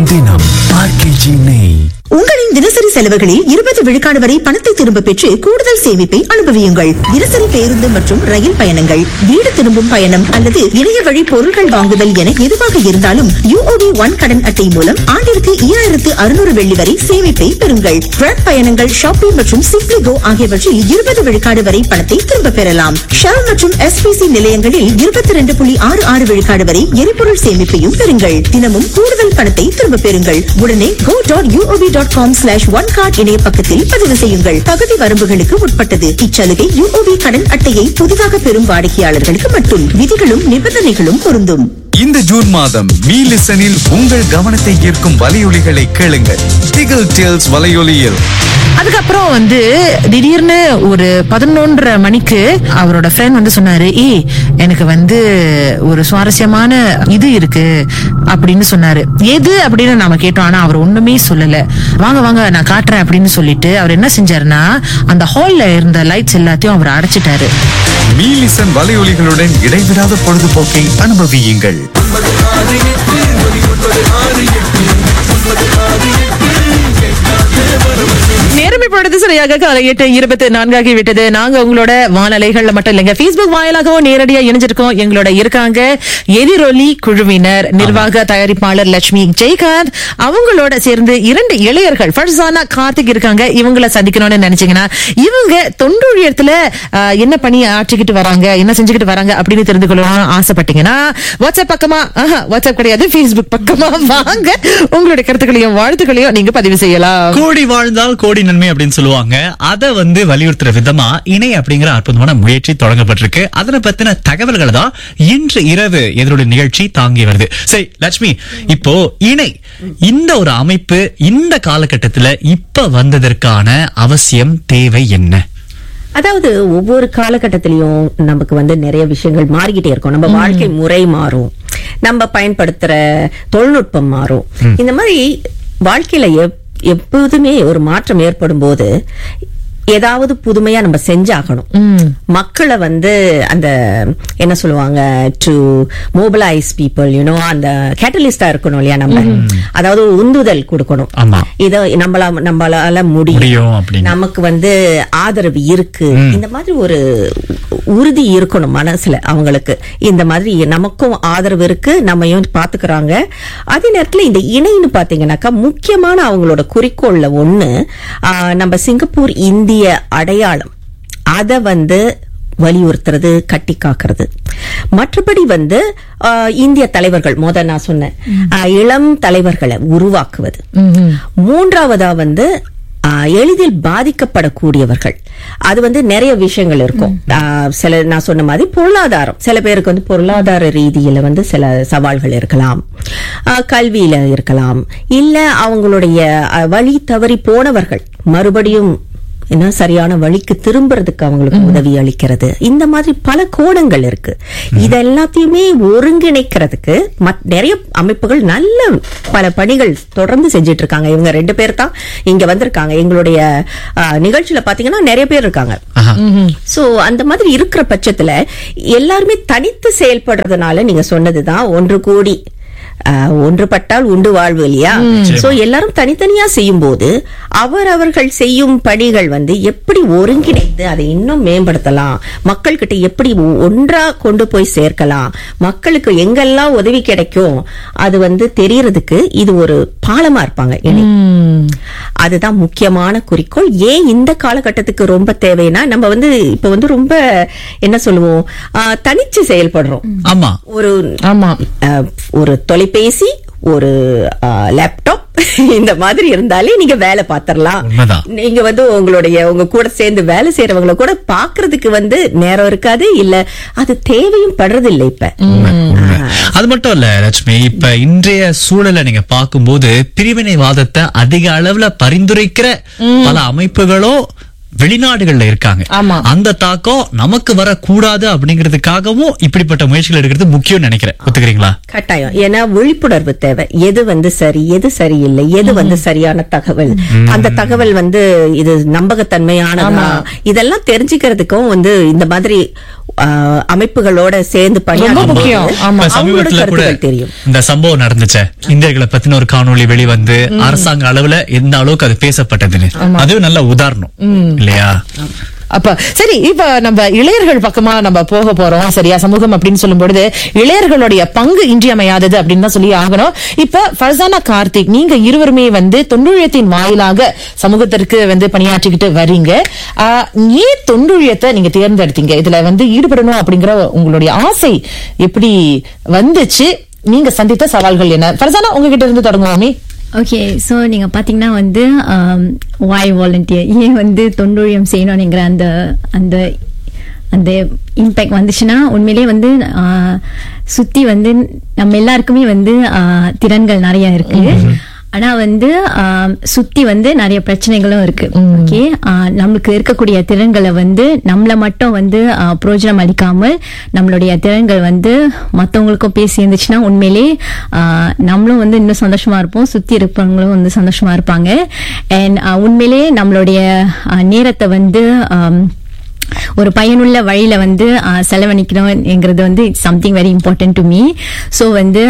தினம் ஆர்கேஜி நெய் உங்களின் தினசரி செலவுகளில் இருபது விழுக்காடு வரை பணத்தை திரும்ப பெற்று கூடுதல் சேமிப்பை அனுபவியுங்கள் தினசரி பேருந்து மற்றும் ரயில் பயணங்கள் வீடு திரும்பும் பயணம் அல்லது இணைய வழி பொருட்கள் வாங்குதல் என எதுவாக இருந்தாலும் யூஓபி ஒன் கடன் அட்டை மூலம் ஆண்டிற்கு ஈராயிரத்து அறுநூறு வெள்ளி வரை சேமிப்பை பெறுங்கள் ட்ராக் பயணங்கள் ஷாப்பிங் மற்றும் சிப்ளி கோ ஆகியவற்றில் இருபது விழுக்காடு வரை பணத்தை திரும்ப பெறலாம் ஷெல் மற்றும் எஸ்பிசி நிலையங்களில் இருபத்தி ரெண்டு புள்ளி ஆறு ஆறு விழுக்காடு வரை எரிபொருள் சேமிப்பையும் பெறுங்கள் தினமும் கூடுதல் பணத்தை திரும்ப பெறுங்கள் உடனே go dot U O P dot com slash one card இணைய பக்கத்தில் பதிவு செய்யுங்கள் தகுதி வரம்புகளுக்கு உட்பட்டது இச்சலுகை யூஓபி கடன் அட்டையை புதிதாக பெறும் வாடிக்கையாளர்களுக்கு மட்டும் விதிகளும் நிபந்தனைகளும் பொருந்தும் இந்த ஜூன் மாதம் மீ லிசனில் உங்கள் கவனத்தை ஈர்க்கும் வலையொலிகளை கேளுங்கள் டிகிள் டேல்ஸ் வலையொலியில் அதுக்கப்புறம் வந்து திடீர்னு ஒரு பதினொன்றரை மணிக்கு அவரோட ஃப்ரெண்ட் வந்து சொன்னாரு ஏய் எனக்கு வந்து ஒரு சுவாரஸ்யமான இது இருக்கு அப்படின்னு சொன்னாரு எது அப்படின்னு நாம கேட்டோம் ஆனா அவர் ஒண்ணுமே சொல்லல வாங்க வாங்க நான் காட்டுறேன் அப்படின்னு சொல்லிட்டு அவர் என்ன செஞ்சாருன்னா அந்த ஹால்ல இருந்த லைட்ஸ் எல்லாத்தையும் அவர் அடைச்சிட்டாரு மீ லிசன் வலையொலிகளுடன் இடைவிடாத பொழுதுபோக்கை அனுபவியுங்கள் நேரம் இப்பொழுது சரியாக காலை எட்டு இருபத்தி நான்காகி விட்டது நாங்க உங்களோட வானலைகள்ல மட்டும் இல்லைங்க Facebook வாயிலாகவும் நேரடியா இணைஞ்சிருக்கோம் எங்களோட இருக்காங்க எதிரொலி குழுவினர் நிர்வாக தயாரிப்பாளர் லட்சுமி ஜெயகாந்த் அவங்களோட சேர்ந்து இரண்டு இளையர்கள் ஃபர்சானா கார்த்திக் இருக்காங்க இவங்கள சந்திக்கணும்னு நினைச்சீங்கன்னா இவங்க தொண்டூழியத்துல ஆஹ், என்ன பணி ஆற்றிக்கிட்டு வராங்க என்ன செஞ்சுக்கிட்டு வராங்க அப்படின்னு தெரிந்து கொள்ளணும்னு ஆசைப்பட்டீங்கன்னா வாட்ஸ்அப் பக்கமா ஆஹா, வாட்ஸ்அப் கிடையாது Facebook பக்கமா வாங்க உங்களுடைய கருத்துக்களையும் வாழ்த்துக்களையும் நீங்க பதிவு செய்யலாம் கோடி வாழ்ந்தால் கோடி நன்மை அப்படின்னு சொல்லுவாங்க அத வந்து வலியுறுத்துற விதமா இணை அப்படிங்கிற அற்புதமான முயற்சி தொடங்கப்பட்டிருக்கு அதனை பத்தின தகவல்களை தான் இன்று இரவு எதிரொலி நிகழ்ச்சி தாங்கி வருது சரி லட்சுமி இப்போ இணை இந்த ஒரு அமைப்பு இந்த காலகட்டத்துல இப்ப வந்ததற்கான அவசியம் தேவை என்ன அதாவது ஒவ்வொரு காலகட்டத்திலயும் நமக்கு வந்து நிறைய விஷயங்கள் மாறிக்கிட்டே இருக்கும் நம்ம வாழ்க்கை முறை மாறும் நம்ம பயன்படுத்துற தொழில்நுட்பம் மாறும் இந்த மாதிரி வாழ்க்கையில எப்- எப்போதுமே ஒரு மாற்றம் ஏற்படும் போது ஏதாவது புதுமையா நம்ம செஞ்சாகணும் மக்களை வந்து அந்த என்ன சொல்லுவாங்க டு மோபிலைஸ் பீப்புள் யூனோ அந்த கேட்டலிஸ்டா இருக்கணும் இல்லையா நம்ம அதாவது உந்துதல் கொடுக்கணும் ஆமா. இத நம்மள நம்மளால முடியும் முடியும் அப்படின்னு. நமக்கு வந்து ஆதரவு இருக்கு இந்த மாதிரி ஒரு உறுதி இருக்கணும் மனசுல அவங்களுக்கு இந்த மாதிரி நமக்கும் ஆதரவு இருக்கு நம்மையும் பாத்துக்கிறாங்க அதே நேரத்துல இந்த இணைன்னு பாத்தீங்கன்னாக்கா முக்கியமான அவங்களோட குறிக்கோள்ல ஒண்ணு ஆ, நம்ம சிங்கப்பூர் இந்திய அடையாளம் அத வந்து வலியுறுத்துறது கட்டி காக்கிறது மற்றபடி வந்து ஆ, இந்திய தலைவர்கள் முத நான் சொன்னேன் ஆ, இளம் தலைவர்களை உருவாக்குவது மூன்றாவதா வந்து ஆ, எளிதில் பாதிக்கப்படக்கூடியவர்கள் அது வந்து நிறைய விஷயங்கள் இருக்கும் ஆ, சில நான் சொன்ன மாதிரி பொருளாதாரம் சில பேருக்கு வந்து பொருளாதார ரீதியில வந்து சில சவால்கள் இருக்கலாம் ஆ, கல்வியில இருக்கலாம் இல்ல அவங்களுடைய ஆ, வழி தவறி போனவர்கள் மறுபடியும் என்ன சரியான வழிக்கு திரும்புறதுக்கு அவங்களுக்கு உதவி அளிக்கிறது இந்த மாதிரி பல கோணங்கள் இருக்கு இது எல்லாத்தையுமே ஒருங்கிணைக்கிறதுக்கு மத்- நிறைய அமைப்புகள் நல்ல பல பணிகள் தொடர்ந்து செஞ்சிட்டு இருக்காங்க இவங்க ரெண்டு பேர் தான் இங்க வந்திருக்காங்க எங்களுடைய ஆ, நிகழ்ச்சியில பாத்தீங்கன்னா நிறைய பேர் இருக்காங்க ஆஹா. சோ அந்த மாதிரி இருக்கிற பட்சத்துல எல்லாருமே தனித்து செயல்படுறதுனால நீங்க சொன்னதுதான் ஒன்று கூடி ஆஹ், ஒன்றுபட்டால் உண்டு வாழ்வு இல்லையா சோ எல்லாரும் தனித்தனியா செய்யும் போது அவர் அவர்கள் செய்யும் பணிகள் வந்து எப்படி ஒருங்கிணைத்து அதை இன்னும் மேம்படுத்தலாம் மக்கள்கிட்ட எப்படி ஒ- ஒன்றா கொண்டு போய் சேர்க்கலாம் மக்களுக்கு எங்கெல்லாம் உதவி கிடைக்கும் அது வந்து தெரியறதுக்கு இது ஒரு பாலமா இருப்பாங்க இணை அதுதான் முக்கியமான குறிக்கோள் ஏன் இந்த காலகட்டத்துக்கு ரொம்ப தேவைன்னா நம்ம வந்து இப்ப வந்து ரொம்ப என்ன சொல்லுவோம் ஆஹ், தனிச்சு செயல்படுறோம் ஆமா ஒரு ஆமா ஆஹ், ஒரு தொலைபேசி ஒரு லேப்டாப் இந்த மாதிரி இருந்தாலே நீங்க வேலை பாத்திரலாம் உண்மைதான். நீங்க வந்து உங்களுடைய உங்க கூட சேர்ந்து வேலை செய்யறவங்கள கூட பாக்குறதுக்கு வந்து நேரம் இருக்காது இல்ல அது தேவையும் படுறது இல்ல இப்ப ஆஹ், அது மட்டும் இல்ல லட்சுமி இப்ப இன்றைய சூழலை நீங்க பார்க்கும்போது பிரிவினைவாதத்தை அதிக அளவுல பரிந்துரைக்கிற பல அமைப்புகளும் வெளிநாடுகள்ல இருக்காங்க ஆமா. அந்த தாக்கம் நமக்கு வரக்கூடாது அப்படிங்கிறதுக்காகவும் இப்படிப்பட்ட முயற்சிகள் எடுக்கிறது முக்கியம் நினைக்கிறேன் ஒத்துக்கிறீங்களா கட்டாயம் ஏன்னா விழிப்புணர்வு தேவை எது வந்து சரி எது சரியில்லை எது வந்து சரியான தகவல் அந்த தகவல் வந்து இது நம்பகத்தன்மையானதா இதெல்லாம் தெரிஞ்சுக்கிறதுக்கும் வந்து இந்த மாதிரி ஆ, அமைப்புகளோட சேர்ந்து ரொம்ப முக்கியம். பணியாற்றும் ஆமா. இப்ப அவங்களோட சமீபத்துல கூட கருத்துக்கள் தெரியும் இந்த சம்பவம் நடந்துச்சே இந்தியர்களை பத்தின ஒரு காணொளி வெளிவந்து அரசாங்க அளவுல எந்த அளவுக்கு அது பேசப்பட்டதுன்னு அதுவும் நல்ல உதாரணம் இல்லையா அப்ப சரி இப்ப நம்ம இளையர்கள் பக்கமா நம்ம போக போறோம் சரியா சமூகம் அப்படின்னு சொல்லும் பொழுது இளையர்களுடைய பங்கு இன்றியமையாதது அப்படின்னு தான் சொல்லி ஆகணும் இப்ப ஃபர்சானா கார்த்திக் நீங்க இருவருமே வந்து தொண்டுழியத்தின் வாயிலாக சமூகத்திற்கு வந்து பணியாற்றிக்கிட்டு வரீங்க ஆஹ், ஏன் தொண்டுழியத்தை நீங்க தேர்ந்தெடுத்தீங்க இதுல வந்து ஈடுபடணும் அப்படிங்கிற உங்களுடைய ஆசை எப்படி வந்துச்சு நீங்க சந்தித்த சவால்கள் என்ன ஃபர்சானா உங்ககிட்ட இருந்து தொடங்குவோமே ஓகே ஸோ நீங்கள் பார்த்தீங்கன்னா வந்து வாய் வாலண்டியர் ஏன் வந்து தொண்டூழியம் செய்யணும்ங்கிற அந்த அந்த அந்த இம்பேக்ட் வந்துச்சுன்னா உண்மையிலேயே வந்து சுற்றி வந்து நம்ம எல்லாருக்குமே வந்து ஆஹ், திறன்கள் நிறைய இருக்கு ஆனா வந்து ஆஹ், சுத்தி வந்து நிறைய பிரச்சனைகளும் இருக்கு ஓகே நம்மளுக்கு இருக்கக்கூடிய திறன்களை வந்து நம்மள மட்டும் வந்து ஆஹ், பிரயோஜனம் அளிக்காமல் நம்மளுடைய திறன்கள் வந்து மத்தவங்களுக்கும் போய் சேர்ந்துச்சுன்னா உண்மையிலே ஆஹ், நம்மளும் வந்து இன்னும் சந்தோஷமா இருப்போம் சுத்தி இருப்பவங்களும் வந்து சந்தோஷமா இருப்பாங்க அண்ட் உண்மையிலே நம்மளுடைய ஆஹ், நேரத்தை வந்து ஆம், ஒரு பயனுள்ள வழியில வந்து ஆஹ், செலவழிக்கணும்ங்கிறது வந்து it's something very important to me so வந்து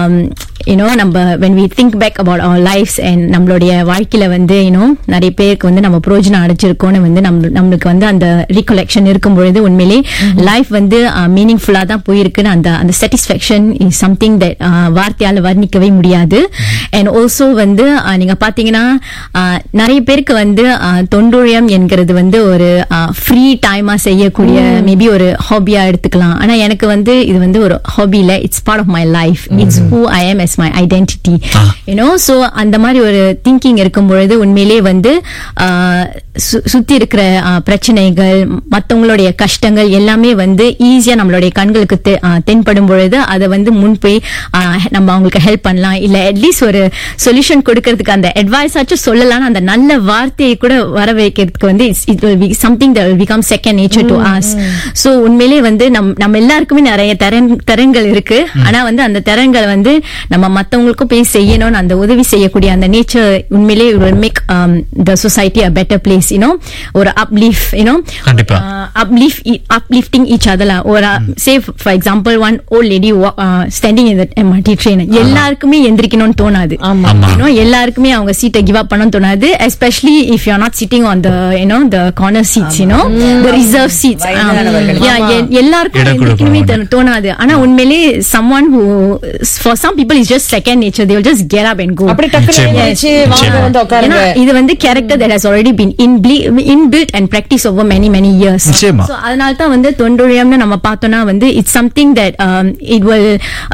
யூனோ நம்ம when we think back about our lives and நம்மளுடைய வாழ்க்கையில வந்து யூனோ நிறைய பேருக்கு வந்து நம்ம புரோஜனம் அடைச்சிருக்கோம்னு வந்து நம்ம நம்மளுக்கு வந்து அந்த ரீகலெக்ஷன் இருக்கும் பொழுது உண்மையிலே லைஃப் வந்து மீனிங்ஃபுல்லா தான் போயிருக்குன்னு அந்த அந்த சாட்டிஸ்ஃபேக்ஷன் இஸ் சம்திங் தட் வார்த்தையால வர்ணிக்கவே முடியாது அண்ட் ஆல்சோ வந்து ஆஹ், நீங்க பாத்தீங்கன்னா ஆஹ், நிறைய பேருக்கு வந்து ஆஹ், தொண்டுழியம் என்கிறது வந்து ஒரு ஃப்ரீ டைமா செய்யக்கூடிய மேபி ஒரு ஹாபியா எடுத்துக்கலாம் ஆனா எனக்கு வந்து இது வந்து ஒரு ஹாபில it's part of my life it's who I am is my identity you know so அந்த மாதிரி ஒரு திங்கிங் இருக்கும் பொழுது உண்மையிலே வந்து ஆஹ், சு- சுத்தி இருக்கிற ஆஹ், பிரச்சனைகள் மத்தவங்களுடைய கஷ்டங்கள் எல்லாமே வந்து ஈஸியா நம்மளுடைய கண்களுக்கு தெ- ஆஹ், தென்படும் பொழுது அதை வந்து முன் போய் ஆஹ், நம்ம அவங்களுக்கு ஹெல்ப் பண்ணலாம் இல்ல அட்லீஸ்ட் ஒரு சொல்யூஷன் கொடுக்கறதுக்கு அந்த அட்வைஸ் ஆச்சும் சொல்லலாம் அந்த நல்ல வார்த்தையை கூட வர வைக்கிறதுக்கு வந்து it will be something that will become second nature to us so உண்மையிலே வந்து நம் நம்ம எல்லாருக்குமே நிறைய திறன் திறன்கள் இருக்கு ஆனா வந்து அந்த திறன்கள் வந்து நம்ம மத்தவங்களுக்கும் போய் செய்யணும்னு அந்த உதவி செய்யக்கூடிய அந்த நேச்சர் உண்மையிலே will make the society a better place you know ஒரு அப்லீஃப் யூனோ கண்டிப்பா. uplift uplifting each other la or uh, say for example one old lady wa- uh, standing in the MRT train எல்லாருக்குமே எந்திரிக்கணும்னு தோணாது ஆமா. ஆமா. You know, எல்லாருக்குமே அவங்க சீட்டை give up பண்ண தோணாது especially if you are not sitting on the you know the corner seats you know the reserve seats வயதானவர்கள். எல்லாருக்கும் இடக்குழு எந்திரிக்கணுமே போறவங்க. தோ- தோணாது ஆனா உண்மையிலே someone who for some people is just second nature they will just get up and go அப்படி டக்குனு நிச்சயமா. எழுந்திருச்சு, வாங்க நிச்சயமா. வந்து உட்காருங்க ஏன்னா இது வந்து character that has already been inble- inbuilt and practiced over many many years நிச்சயமா. so அதனால தான் வந்து தொண்டுழியம்னு நம்ம பார்த்தோம்னா வந்து it's something that it will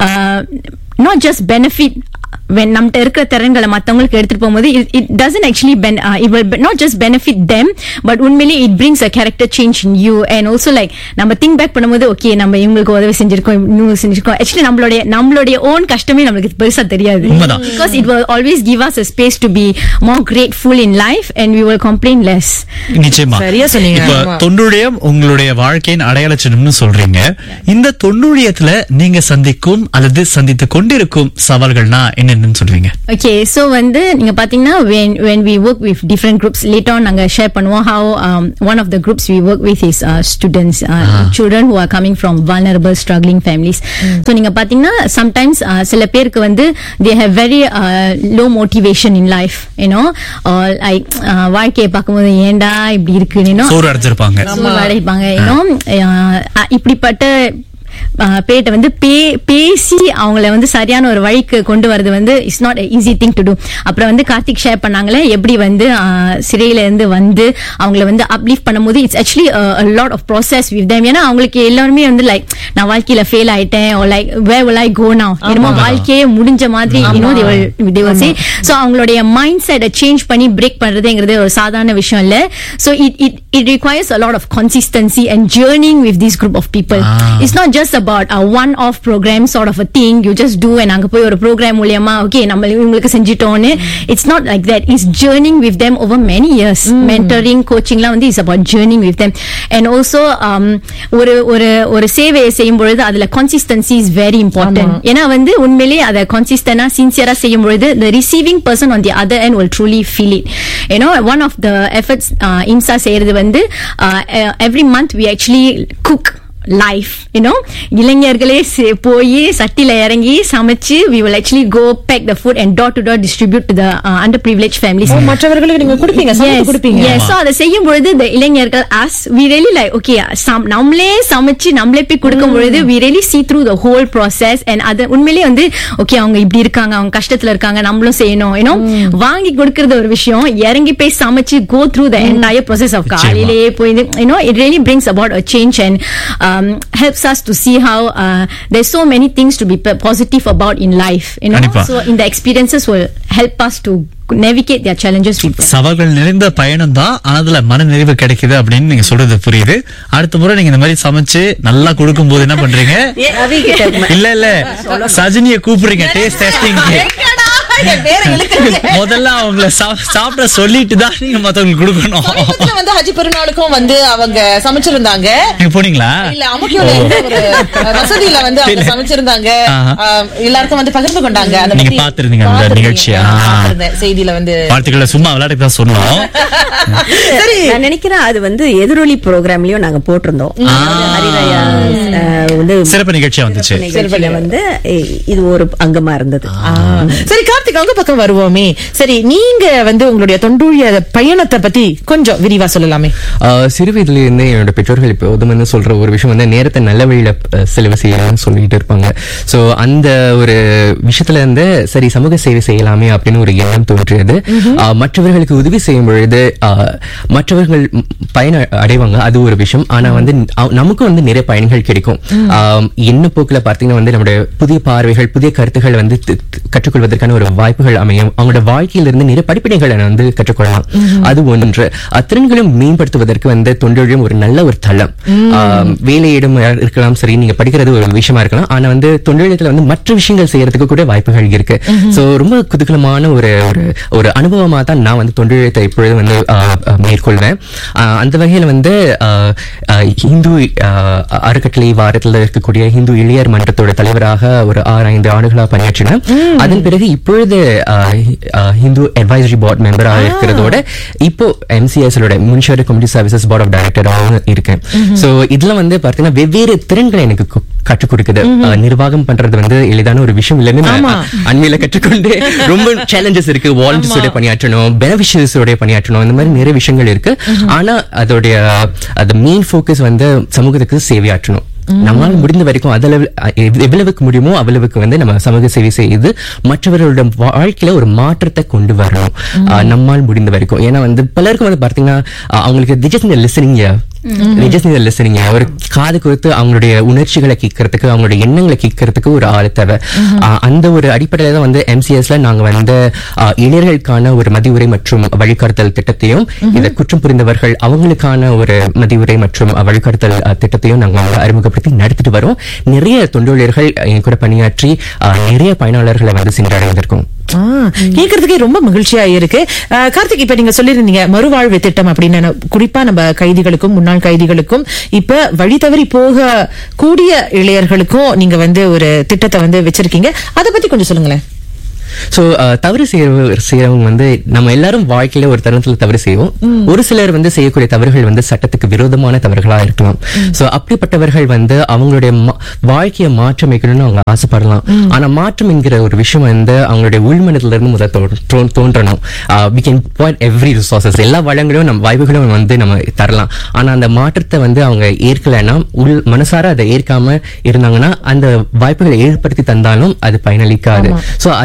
not just benefit when நம்மகிட்ட இருக்கிற திறன்களை மத்தவங்களுக்கு எடுத்துட்டு போகும்போது it doesn't actually ben it will not just benefit them but உண்மையிலே it brings a character change in you and also like நம்ம திங்க் பேக் பண்ணும்போது okay நம்ம இவங்களுக்கு உதவி செஞ்சிருக்கோம் இன்னும் செஞ்சிருக்கோம் ஆக்சுவலி நம்மளுடைய நம்மளுடைய ஓன் கஷ்டமே நம்மளுக்கு பெருசா தெரியாது உண்மைதான். because it will always give us a space to be more grateful in life and we will complain less நிச்சயமா சரியா சொன்னீங்க. இப்ப ஆமா. தொண்டுழியம் உங்களுடைய வாழ்க்கையின் அடையாள சின்னம்னு சொல்றீங்க இந்த தொண்டுழியத்துல நீங்க சந்திக்கும் அல்லது சந்தித்து கொண்டிருக்கும் சவால்கள்னா என்னென்னு சொல்றீங்க okay so வந்து நீங்க பாத்தீங்கன்னா when when we work with different groups later on நாங்க share பண்ணுவோம் how um, one of the groups we work with is uh, students uh, children who are coming from vulnerable struggling families so நீங்க பாத்தீங்கன்னா sometimes uh, சில பேருக்கு வந்து they have very uh, low motivation in life you know or like uh, வாழ்க்கையை பார்க்கும்போது ஏன்டா இப்படி இருக்குன்னு you know சோறு அடைஞ்சிருப்பாங்க அடைப்பாங்க இன்னும் இப்படிப்பட்ட பேட்ட வந்து பே- பேசி அவங்கள வந்து சரியான ஒரு வழிக்கு கொண்டு வரது வந்து it's not easy thing to do அப்புறம் வந்து கார்த்திக் ஷேர் பண்ணாங்களே எப்படி வந்து ஆஹ், சிறையில இருந்து வந்து அவங்கள வந்து அப்லீஃப் பண்ணும்போது it's actually lot of process with them ஏன்னா அவங்களுக்கு எல்லாருமே வந்து லைக் நான் வாழ்க்கையில ஃபெயில் ஆயிட்டேன் like we will I go now என்னமோ வாழ்க்கையே முடிஞ்ச மாதிரி you know they will say so அவங்களுடைய மைண்ட் செட்டை சேஞ்ச் பண்ணி பிரேக் பண்றதுங்கிறது ஒரு சாதாரண விஷயம் இல்ல so it it it requires a lot of consistency and journeying with this group of people Ah. it's not just about a one off program sort of a thing you just do and அங்க போய் ஒரு program மூலியமா okay நம்ம இவங்களுக்கு செஞ்சிட்டோம்னு it's not like that it's journeying with them over many years mentoring coaching லாம் வந்து is about journeying with them and also um, ஒரு ஒரு ஒரு சேவையை செய்யும் பொழுது அதுல consistency is very important ஏன்னா வந்து உண்மையிலேயே அதை கன்சிஸ்டன்டா சின்சியரா செய்யும் பொழுது the receiving person on the other end will truly feel it you know one of the efforts uh, IMSA செய்யறது வந்து uh, uh, every month we actually cook life you know இளைஞர்களே சே- போய் சட்டில இறங்கி சமைச்சு we will actually go pack the food and door to door distribute to the uh, underprivileged families ஓ, மற்றவர்களுக்கு நீங்க கொடுப்பீங்க சமைத்து கொடுப்பீங்க yes so அதை செய்யும் பொழுது the இளைஞர்கள் us we really like okay some நம்மளே சமைச்சு நம்மளே போய் கொடுக்கும் பொழுது we really see through the whole process and அது உண்மையிலேயே வந்து ஓகே அவங்க இப்படி இருக்காங்க அவங்க கஷ்டத்துல இருக்காங்க நம்மளும் செய்யணும் யூனோ வாங்கி கொடுக்கறது ஒரு விஷயம் இறங்கி போய் சமைச்சு go through the entire process of நிச்சயமா. காலையிலேயே போய் you know it really brings about a change and um, helps us to see how uh, there's so many things to be p- positive about in life you know கண்டிப்பா. so in the experiences will help us to navigate their challenges with them சவால்கள் நிறைந்த பயணம் தான் அதுல மன நிறைவு கிடைக்குது அப்படின்னு நீங்க சொல்றது புரியுது அடுத்த முறை நீங்க இந்த மாதிரி சமைச்சு நல்லா கொடுக்கும் போது என்ன பண்றீங்க ரவி கிட்ட இல்ல இல்ல சஜினிய கூப்பிடுறீங்க டேஸ்ட் டெஸ்டிங் முதல்ல அவங்கள சா- சாப்பிட சொல்லிட்டு தான் நீங்க மத்தவங்களுக்கு கொடுக்கணும் சமீபத்துல வந்து ஹஜ் பெருநாளுக்கும் வந்து அவங்க சமைச்சிருந்தாங்க நீங்க போனீங்களா இல்ல அமுக்கியோட எந்த ஒரு வசதியில வந்து அவங்க இல்ல. சமைச்சிருந்தாங்க ஆஹா. ஆஹ், எல்லாருக்கும் வந்து பகிர்ந்து கொண்டாங்க அதை நீங்க பத்தி பார்த்திருந்தீங்க அந்த பார்த்திருந்தீங்க. நிகழ்ச்சியை. ஆ, ஆ. பார்த்திருந்தேன். செய்தியில வந்து வாழ்த்துக்களை சும்மா விளையாட்டுக்கு தான் சொன்னோம் சரி நான் நினைக்கிறேன் அது வந்து எதிரொலி ப்ரோக்ராம்லயும் நாங்க போட்டிருந்தோம் அதாவது ஹரிராயா அஹ், வந்து சிறப்பு நிகழ்ச்சியா வந்துச்சு நிகழ்ச்சியில வந்து இ- இது ஒரு அங்கமா இருந்தது ஆ. சரி கார்த்திக் உங்க பக்கம் வருவோமே சரி நீங்க வந்து உங்களுடைய தொண்டூழிய பயணத்தை பத்தி கொஞ்சம் விரிவா சொல்லலாமே ஆஹ் சிறு வயதுல இருந்து என்னோட பெற்றோர்கள் எப்போதும் வந்து சொல்ற ஒரு விஷயம் வந்து நேரத்தை நல்ல வழியில அஹ், செலவு செய்யணும்னு சொல்லிட்டு இருப்பாங்க சோ அந்த ஒரு விஷயத்துல இருந்து சரி சமூக சேவை செய்யலாமே அப்படின்னு ஒரு எண்ணம் தோன்றியது ஆஹ், மற்றவர்களுக்கு உதவி செய்யும் பொழுது ஆஹ், மற்றவர்கள் ம், பயன் அடைவாங்க அது ஒரு விஷயம் ஆனா வந்து அவ- நமக்கும் வந்து நிறைய பயன்கள் கிடைக்கும் ஆஹ், என்ன போக்குல பார்த்தீங்கன்னா வந்து நம்முடைய புதிய பார்வைகள் புதிய கருத்துக்கள் வந்து தி- தி- கற்றுக்கொள்வதற்கான ஒரு வாய்ப்புகள் அமையும் அவங்களோட வாழ்க்கையிலிருந்து நிறைய படிப்பினைகளை வந்து கற்றுக்கொள்ளலாம் அது ஒன்று அத்திறன்களும் மேம்படுத்துவதற்கு வந்து தொண்டொழியும் ஒரு நல்ல ஒரு தளம் ஆஹ், வேலையிடம் இருக்கலாம் சரி நீங்க படிக்கிறது ஒரு விஷயமா இருக்கலாம் ஆனா வந்து தொண்டொழியத்துல வந்து மற்ற விஷயங்கள் செய்யறதுக்கு கூட வாய்ப்புகள் இருக்கு சோ ரொம்ப குதூகலமான ஒரு ஒரு ஒரு அனுபவமா தான் நான் வந்து தொண்டொழியத்தை இப்பொழுது வந்து ஆஹ், ஆஹ், மேற்கொள்வேன் ஆஹ், அந்த வகையில வந்து ஆஹ், ஆஹ், இந்து ஆஹ், அறக்கட்டளை வாரத்தில் இருக்கக்கூடிய இந்து இளையர் மன்றத்தோட தலைவராக ஒரு ஆறு ஐந்து ஆண்டுகளா பணியாற்றினேன் அதன் பிறகு இப்பொழுது ஆஹ், ஆஹ், இந்து அட்வைசரி போர்ட் மெம்பராக இருக்கிறதோட இப்போ எம்சிஎஸ் முன்ஷியர் கம்யூனிட்டி சர்வீசஸ் போர்ட் ஆஃப் டைரக்டராகவும் இருக்கேன் சோ இதுல வந்து பார்த்தீங்கன்னா வெவ்வேறு திறன்களை எனக்கு கு- கற்றுக் கொடுக்குது ஆஹ், நிர்வாகம் பண்றது வந்து எளிதான ஒரு விஷயம் இல்லைன்னு நான் அண்மையில கற்றுக்கொண்டு ரொம்ப சேலஞ்சஸ் இருக்கு வாலண்டியர்ஸோட பணியாற்றணும் பெனிஃபிஷியரிஸோட பணியாற்றணும் இந்த மாதிரி நிறைய விஷயங்கள் இருக்கு ஆனா அதோடைய அந்த மெயின் ஃபோக்கஸ் வந்து சமூகத்துக்கு சேவையாற்றணும் நம்மால முடிந்த வரைக்கும் அதளவு எவ்- எவ்வளவுக்கு முடியுமோ அவ்வளவுக்கு வந்து நம்ம சமூக சேவை செய்து மற்றவர்களோட வாழ்க்கையில ஒரு மாற்றத்தை கொண்டு வரணும் ஆஹ் நம்மால் முடிந்த வரைக்கும் ஏன்னா வந்து பலருக்கும் வந்து பார்த்தீங்கன்னா ஆஹ் அவங்களுக்கு ஜஸ்ட் இந்த லிசனிங் ஜஸ்ட் இந்த லிசனிங் ஒரு காது கொடுத்து அவங்களுடைய உணர்ச்சிகளை கேட்கறதுக்கு அவங்களுடைய எண்ணங்களை கேட்கறதுக்கு ஒரு ஆள் தேவை ஆஹ் அந்த ஒரு அடிப்படையில தான் வந்து எம்சிஎஸ்ல நாங்க வந்து ஆஹ் இளைஞர்களுக்கான ஒரு மதிவுரை மற்றும் வழிகாட்டுதல் திட்டத்தையும் இந்த குற்றம் புரிந்தவர்கள் அவங்களுக்கான ஒரு மதிவுரை மற்றும் அஹ், வழிகாட்டுதல் அஹ், திட்டத்தையும் நாங்க வந்து அறிமுகப்படுத்தி நடத்திட்டு வரோம் நிறைய தொண்டூழியர்கள் என் கூட பணியாற்றி ஆஹ், நிறைய பயனாளர்களை வந்து சென்றடைந்திருக்கோம் ஆ, கேக்குறதுக்கே ரொம்ப மகிழ்ச்சியா இருக்கு ஆ, கார்த்திக் இப்ப நீங்க சொல்லிருந்தீங்க மறுவாழ்வு திட்டம் அப்படின்னு நான் குறிப்பா நம்ம கைதிகளுக்கும் முன்னாள் கைதிகளுக்கும் இப்ப வழி தவறி போக கூடிய இளையர்களுக்கும் நீங்க வந்து ஒரு திட்டத்தை வந்து வச்சிருக்கீங்க அத பத்தி கொஞ்சம் சொல்லுங்களேன் சோ தவறு செய்யற செய்யறவங்க வந்து நம்ம எல்லாரும் வாழ்க்கையில ஒரு தருணத்துல தவறு செய்வோம் ஒரு சிலர் வந்து செய்யக்கூடிய தவறுகள் வந்து சட்டத்துக்கு விரோதமான தவறுகளா இருக்கலாம் சோ அப்படிப்பட்டவர்கள் வந்து அவங்களுடைய மா- வாழ்க்கையை மாற்றம் வைக்கணும்னு அவங்க ஆசைப்படலாம் ஆனா மாற்றம் என்கிற ஒரு விஷயம் வந்து அவங்களுடைய உள்மனத்துல இருந்து முதல் தோ- தோ- தோன்றணும் we can point every resources எல்லா வளங்களும் நம்ம வாய்ப்புகளும் வந்து நம்ம தரலாம் ஆனா அந்த மாற்றத்தை வந்து அவங்க ஏற்கலைன்னா உள் மனசார அதை ஏற்காம இருந்தாங்கன்னா அந்த வாய்ப்புகளை ஏற்படுத்தி தந்தாலும் அது பயனளிக்காது சோ அது வந்து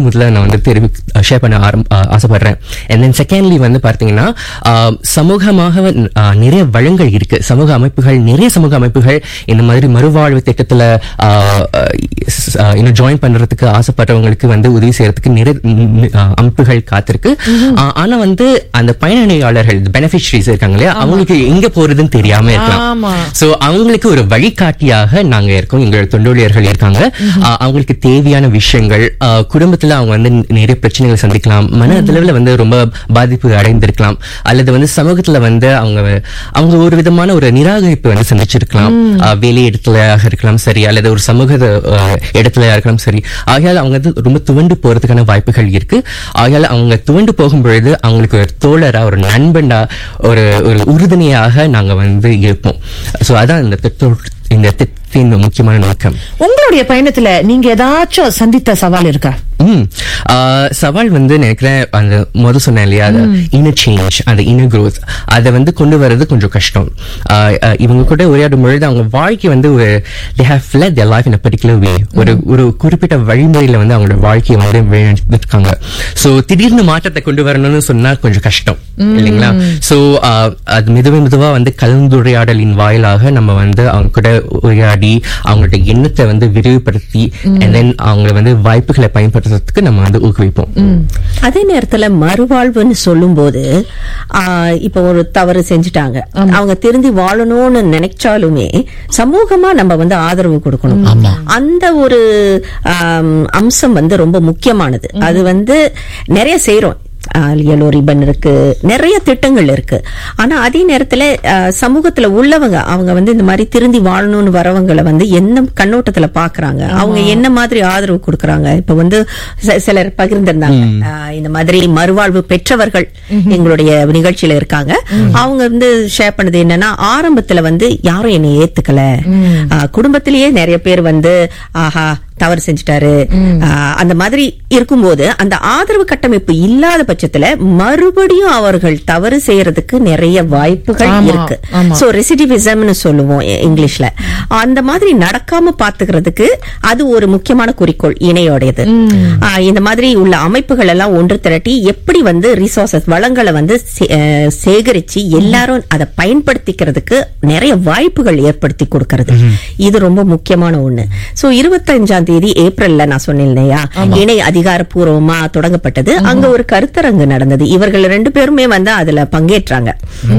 முதல்ல நான் வந்து தெரிவி ஷேர் பண்ண ஆரம் ஆ, ஆசைப்படுறேன் and then செகண்ட்லி வந்து பார்த்தீங்கன்னா ஆ, சமூகமாக ஆ, நிறைய வளங்கள் இருக்கு சமூக அமைப்புகள் நிறைய சமூக அமைப்புகள் இந்த மாதிரி மறுவாழ்வு திட்டத்துல ஆ, ஆ, ஸ்- ஆ, இன்னும் ஜாயின் பண்றதுக்கு ஆசைப்படுறவங்களுக்கு வந்து உதவி செய்யறதுக்கு நிறைய ம், ம், ஆ, அமைப்புகள் காத்திருக்கு ஆ, ஆனா வந்து அந்த பயனாளியாளர்கள் பெனிஃபிஷரிஸ் இருக்காங்க இல்லையா அவங்களுக்கு எங்க போறதுன்னு தெரியாம இருக்கலாம் ஆமா. சோ அவங்களுக்கு ஒரு வழிகாட்டியாக நாங்க இருக்கோம் எங்களோட தொண்டூழியர்கள் இருக்காங்க ஆஹ் அவங்களுக்கு தேவையான விஷயங்கள் ஆஹ் குடும்பத்துல அவங்க வந்து நிறைய பிரச்சனைகளை சந்திக்கலாம் மன அளவுல வந்து ரொம்ப பாதிப்பு அடைந்திருக்கலாம் அல்லது வந்து சமூகத்துல வந்து அவங்க அவங்க ஒரு விதமான ஒரு நிராகரிப்பு வந்து சந்திச்சிருக்கலாம் ஆஹ் வேலை இடத்துலயாக இருக்கலாம் சரி அல்லது ஒரு சமூக ஆஹ் இடத்துலயா இருக்கலாம் சரி ஆகையால் அவங்க வந்து ரொம்ப துவண்டு போறதுக்கான வாய்ப்புகள் இருக்கு ஆகையால் அவங்க துவண்டு போகும் பொழுது அவங்களுக்கு ஒரு தோழரா ஒரு நண்பனா ஒரு ஒரு உறுதுணையாக நாங்க வந்து இருப்போம் சோ அதான் இந்த திட்ட இந்த திட்டத்தின் முக்கியமான நோக்கம் உங்களுடைய பயணத்துல நீங்க ஏதாச்சும் சந்தித்த சவால் இருக்கா ம் ஆஹ் சவால் வந்து நினைக்கிறேன் அந்த முத சொன்னேன் இல்லையா அந்த இன்னர் சேஞ்ச் அந்த இன்னர் growth அதை வந்து கொண்டு வர்றது கொஞ்சம் கஷ்டம் ஆஹ் ஆஹ் இவங்க கூட உரையாடும் பொழுது அவங்க வாழ்க்கை வந்து ஒரு they have led their life in a particular way ஒரு ஒரு குறிப்பிட்ட வழிமுறையில வந்து அவங்களோட வாழ்க்கையை வந்து வழிநடத்திருக்காங்க சோ திடீர்னு மாற்றத்தை கொண்டு வரணும்னு சொன்னா கொஞ்சம் கஷ்டம் இல்லைங்களா சோ அது மெதுவா மெதுவா வந்து கலந்துரையாடலின் வாயிலாக நம்ம வந்து அவங்க கூட உரையாடி அவங்களோட எண்ணத்தை வந்து விரிவுபடுத்தி and then அவங்களை வந்து வாய்ப்புகளை பயன்படுத்துறதுக்கு நம்ம வந்து ஊக்குவிப்போம் அதே நேரத்துல மறுவாழ்வுன்னு சொல்லும்போது ஆ, இப்ப ஒரு தவறு செஞ்சுட்டாங்க அவங்க திருந்தி வாழணும்னு நினைச்சாலுமே சமூகமா நம்ம வந்து ஆதரவு கொடுக்கணும் அந்த ஒரு ஆம், அம்சம் வந்து ரொம்ப முக்கியமானது அது வந்து நிறைய செய்றோம் எல்லோ ரிபன் இருக்கு நிறைய திட்டங்கள் இருக்கு ஆனா அதே நேரத்துல ஆ, சமூகத்துல உள்ளவங்க அவங்க வந்து இந்த மாதிரி திருந்தி வாழணும்னு வரவங்களை வந்து என்ன கண்ணோட்டத்துல பாக்குறாங்க அவங்க என்ன மாதிரி ஆதரவு கொடுக்கறாங்க இப்ப வந்து ச- சிலர் பகிர்ந்திருந்தாங்க ஆ, இந்த மாதிரி மறுவாழ்வு பெற்றவர்கள் எங்களுடைய நிகழ்ச்சியில இருக்காங்க அவங்க வந்து ஷேர் பண்ணது என்னன்னா ஆரம்பத்துல வந்து யாரும் என்னை ஏத்துக்கல ஆ, குடும்பத்திலேயே நிறைய பேர் வந்து ஆஹா தவறு செஞ்சுட்டாரு ஆ, அந்த மாதிரி இருக்கும்போது அந்த ஆதரவு கட்டமைப்பு இல்லாத பட்சத்துல மறுபடியும் அவர்கள் தவறு செய்யறதுக்கு நிறைய வாய்ப்புகள் ஆமா, இருக்கு ஆமா. சோ ரெசிடிவிசம்னு சொல்லுவோம் இ- இங்கிலீஷ்ல அந்த மாதிரி நடக்காம பாத்துக்கிறதுக்கு அது ஒரு முக்கியமான குறிக்கோள் இணையோடையது ஆ, இந்த மாதிரி உள்ள அமைப்புகள் எல்லாம் ஒன்று திரட்டி எப்படி வந்து ரிசோர்சஸ் வளங்களை வந்து சே- அஹ், சேகரிச்சு எல்லாரும் அதை பயன்படுத்திக்கிறதுக்கு நிறைய வாய்ப்புகள் ஏற்படுத்தி கொடுக்கறது இது ரொம்ப முக்கியமான ஒண்ணு சோ இருபத்தஞ்சாம் தேதி ஏப்ரல்ல நான் சொன்னேன் இல்லையா இணை அதிகாரப்பூர்வமா தொடங்கப்பட்டது அங்க ஒரு கருத்தரங்கு நடந்தது இவர்கள் ரெண்டு பேருமே வந்து அதுல பங்கேற்றாங்க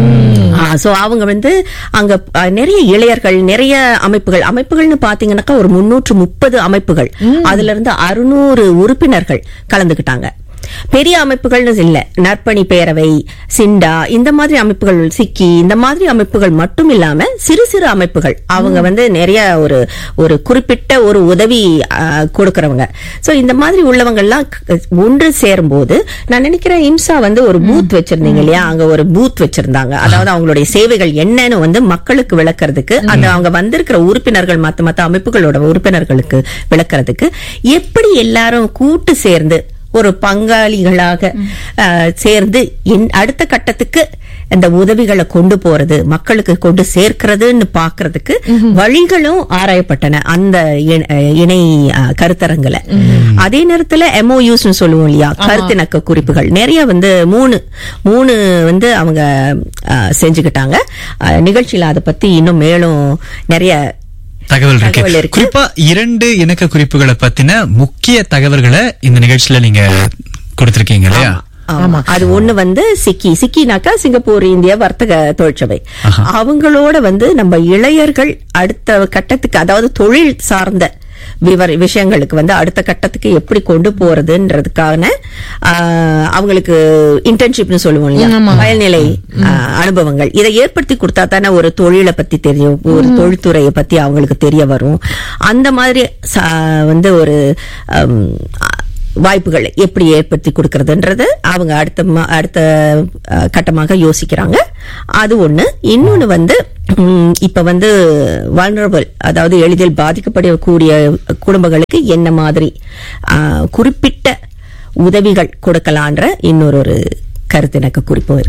சோ அவங்க வந்து அங்க ஆ, நிறைய இளையர்கள் நிறைய அமைப்புகள் அமைப்புகள்னு பாத்தீங்கன்னாக்கா ஒரு முன்னூற்று முப்பது அமைப்புகள் அதுல இருந்து அறுநூறு உறுப்பினர்கள் கலந்துக்கிட்டாங்க பெரிய அமைப்புகள்னு இல்ல நற்பணி பேரவை சிண்டா இந்த மாதிரி அமைப்புகள் சிக்கி இந்த மாதிரி அமைப்புகள் மட்டும் இல்லாம சிறு சிறு அமைப்புகள் அவங்க வந்து நிறைய ஒரு ஒரு குறிப்பிட்ட ஒரு உதவி ஆ, கொடுக்கறவங்க சோ இந்த மாதிரி உள்ளவங்க எல்லாம் க- ஒன்று சேரும்போது நான் நினைக்கிறேன் இம்சா வந்து ஒரு பூத் வச்சிருந்தீங்க இல்லையா அங்க ஒரு பூத் வச்சிருந்தாங்க அதாவது அவங்களுடைய சேவைகள் என்னன்னு வந்து மக்களுக்கு விளக்குறதுக்கு அந்த அவங்க வந்திருக்கிற உறுப்பினர்கள் மத்த மத்த அமைப்புகளோட உறுப்பினர்களுக்கு விளக்குறதுக்கு எப்படி எல்லாரும் கூட்டு சேர்ந்து ஒரு பங்காளிகளாக அஹ், சேர்ந்து இன்- அடுத்த கட்டத்துக்கு இந்த உதவிகளை கொண்டு போறது மக்களுக்கு கொண்டு சேர்க்கிறதுன்னு பாக்குறதுக்கு வழிகளும் ஆராயப்பட்டன அந்த இண- அஹ், இணை அஹ், கருத்தரங்குல அதே நேரத்துல எம்ஓயூஸ் சொல்லுவோம் இல்லையா கருத்திணக்க குறிப்புகள் நிறைய வந்து மூணு மூணு வந்து அவங்க அஹ், செஞ்சுக்கிட்டாங்க அஹ், நிகழ்ச்சியில அதை பத்தி இன்னும் மேலும் நிறைய தகவல் தகவல் இருக்கு இருக்கு. குறிப்பா இரண்டு இணக்க குறிப்புகளை பத்தின முக்கிய தகவல்களை இந்த நிகழ்ச்சியில நீங்க கொடுத்திருக்கீங்க இல்லையா ஆமா அது ஒண்ணு வந்து சிக்கி சிக்கினாக்கா சிங்கப்பூர் இந்திய வர்த்தக தொழிற்சபை அவங்களோட வந்து நம்ம இளையர்கள் அடுத்த கட்டத்துக்கு அதாவது தொழில் சார்ந்த விவர விஷயங்களுக்கு வந்து அடுத்த கட்டத்துக்கு எப்படி கொண்டு போறதுன்றதுக்கான ஆஹ், அவங்களுக்கு இன்டர்ன்ஷிப்னு சொல்லுவோம் இல்லையா பயல்நிலை ஆஹ், அனுபவங்கள் இதை ஏற்படுத்தி கொடுத்தா தானே ஒரு தொழிலை பத்தி தெரியும் ஒரு தொழில்துறையை பத்தி அவங்களுக்கு தெரிய வரும் அந்த மாதிரி ச- வந்து ஒரு ஆம், வாய்ப்புகள் எப்படி ஏற்படுத்தி கொடுக்கறதுன்றது அவங்க அடுத்த ம- அடுத்த அஹ், கட்டமாக யோசிக்கிறாங்க அது ஒண்ணு இன்னொன்னு வந்து ம், இப்ப வந்து வல்னரபிள் அதாவது எளிதில் பாதிக்கப்படக்கூடிய குடும்பங்களுக்கு என்ன மாதிரி அஹ், குறிப்பிட்ட உதவிகள் கொடுக்கலான்ற இன்னொரு ஒரு கருத்து எனக்கு குறிப்பும் இருக்கு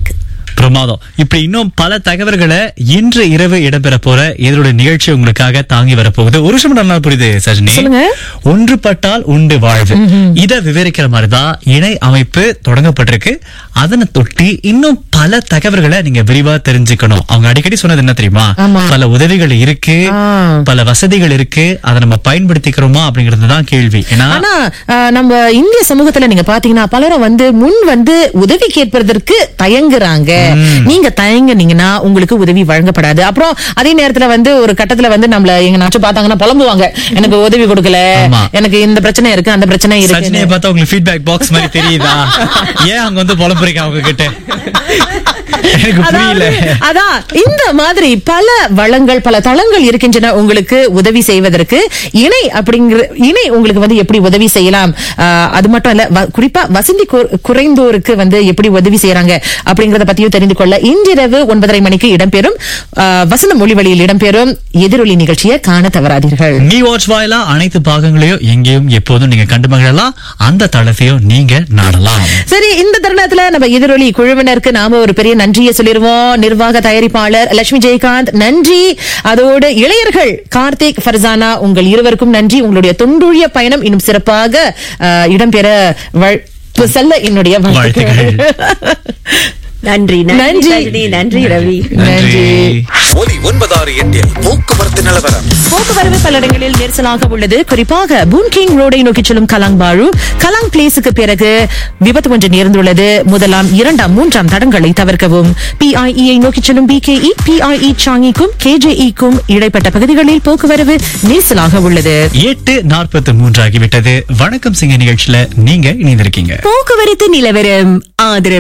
பிரமாதம் இப்படி இன்னும் பல தகவல்களை இன்று இரவு இடம்பெற போற இதனுடைய நிகழ்ச்சி உங்களுக்காக தாங்கி வரப்போகுது ஒரு நிமிஷம் நல்லா புரியுது சஜினி சொல்லுங்க. ஒன்றுபட்டால் உண்டு வாழ்வு இத விவரிக்கிற மாதிரிதான் இணை அமைப்பு தொடங்கப்பட்டிருக்கு அதனை தொட்டி இன்னும் பல தகவல்களை நீங்க விரிவா தெரிஞ்சுக்கணும் அவங்க அடிக்கடி சொன்னது என்ன தெரியுமா ஆமா. பல உதவிகள் இருக்கு ஆ. பல வசதிகள் இருக்கு அதை நம்ம பயன்படுத்திக்கிறோமா அப்படிங்கிறது தான் கேள்வி ஏன்னா ஆனா அஹ், நம்ம இந்திய சமூகத்துல நீங்க பாத்தீங்கன்னா பலரும் வந்து முன் வந்து உதவி கேட்பதற்கு தயங்குறாங்க நீங்க தயங்குனீங்கன்னா உங்களுக்கு உதவி வழங்கப்படாது அப்புறம் அதே நேரத்துல வந்து ஒரு கட்டத்துல வந்து நம்மள எங்கனாச்சும் பார்த்தாங்கன்னா புலம்புவாங்க எனக்கு உதவி கொடுக்கல ஆமா. எனக்கு இந்த பிரச்சனை இருக்கு அந்த பிரச்சனை சஜினியை இருக்கு பார்த்தா உங்களுக்கு ஃபீட்பேக் பாக்ஸ் மாதிரி தெரியுதா ஏன் அங்க வந்து புலம்புறீங்க அவங்க கிட்ட எனக்கு புரியல அதாவது, அதான் இந்த மாதிரி பல வளங்கள் பல தளங்கள் இருக்கின்றன உங்களுக்கு உதவி செய்வதற்கு இணை அப்படிங்கிற இணை உங்களுக்கு வந்து எப்படி உதவி செய்யலாம் ஆஹ், அது மட்டும் இல்ல வ- குறிப்பா வசதி கு- குறைந்தோருக்கு வந்து எப்படி உதவி செய்யறாங்க அப்படிங்கறத பத்தியும் தெரிந்து கொள்ள இன்றிரவு ஒன்பதரை மணிக்கு இடம்பெறும் ஆஹ், வசந்த மொழிவழியில் இடம்பெறும் எதிரொலி நிகழ்ச்சியை காண தவறாதீர்கள் மீ வாட்ச் வாயிலா அனைத்து பாகங்களையும் எங்கேயும் எப்போதும் நீங்க கண்டு மகிழலாம் அந்த தளத்தையும் நீங்க நாடலாம் சரி இந்த தருணத்துல நம்ம எதிரொலி குழுவினருக்கு நாம ஒரு பெரிய நன்றியை சொல்லிருவோம் நிர்வாக தயாரிப்பாளர் லட்சுமி ஜெயகாந்த் நன்றி அதோடு இளையர்கள் கார்த்திக் ஃபர்சானா உங்கள் இருவருக்கும் நன்றி உங்களுடைய தொண்டுழிய பயணம் இன்னும் சிறப்பாக அஹ், இடம்பெற வாழ்- செல்ல என்னுடைய வாழ்த்துக்கள் நன்றி நன்றி நன்றி. சஜினி நன்றி ரவி நன்றி ஒலி ஒன்பதாறு எட்டில் போக்குவரத்து நிலவரம் போக்குவரவு பல இடங்களில் நெரிசலாக உள்ளது குறிப்பாக பூன்கிங் ரோடை நோக்கி செல்லும் கலாங் பாரு கலாங் பிளேஸுக்கு பிறகு விபத்து ஒன்று நேர்ந்துள்ளது முதலாம் இரண்டாம் மூன்றாம் தடங்களை தவிர்க்கவும் பிஐஇயை நோக்கி செல்லும் பிகேஇ பிஐஇ சாங்கிக்கும் கேஜேஇக்கும் இடைப்பட்ட பகுதிகளில் போக்குவரவு நெரிசலாக உள்ளது எட்டு நாற்பத்தி மூன்று ஆகிவிட்டது வணக்கம் சிங்க நிகழ்ச்சியில நீங்க இணைந்திருக்கீங்க போக்குவரத்து நிலவரம் ஆதரவு